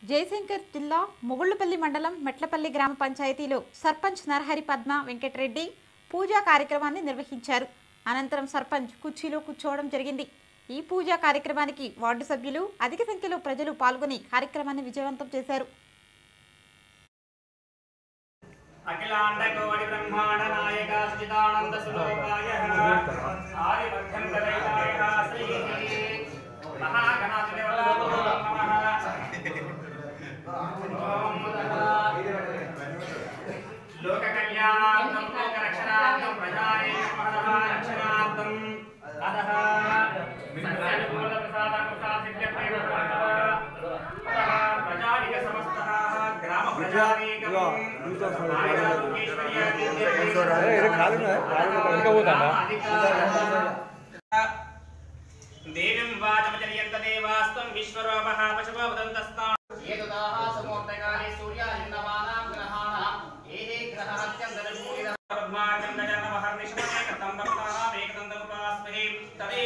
జయశంకర్ జిల్లా మొగుళ్లపల్లి మండలం మెట్లపల్లి గ్రామ పంచాయతీలో సర్పంచ్ నరహరి పద్మ వెంకటరెడ్డి పూజా కార్యక్రమాన్ని నిర్వహించారు అనంతరం సర్పంచ్ కుర్చీలో కూర్చోవడం జరిగింది ఈ పూజా కార్యక్రమానికి వార్డు సభ్యులు అధిక సంఖ్యలో ప్రజలు పాల్గొని కార్యక్రమాన్ని విజయవంతం చేశారు అఖిలాండ కోటి బ్రహ్మాండ నాయక సచిదానంద సులోకాయ ఆది మధ్యంతరైనాయ శ్రీ మహాగణాధిపతి లోక కళ్యాణార్థం లోక రక్షణార్థం ప్రజానేకమహః రక్షణార్థం అదః సత్యానుకూల ప్రసాద ప్రసాద సిద్ధ్య ప్రజానిక సమస్తః గ్రామ ప్రజానేకం దేవిం వాచమచర్యంత దేవాస్తం విశ్వరూపః పశవో వదంతస్తా ఏతదాః సమూర్తకాలే సూర్యాదిన్నమానాం గ్రహాణాం ఏహే గ్రహः అత్యంతరమూలిద పద్మాచందజనమహర్నిశమనే కథం భక్తాః ఏకదంతముపాస్మహే తదే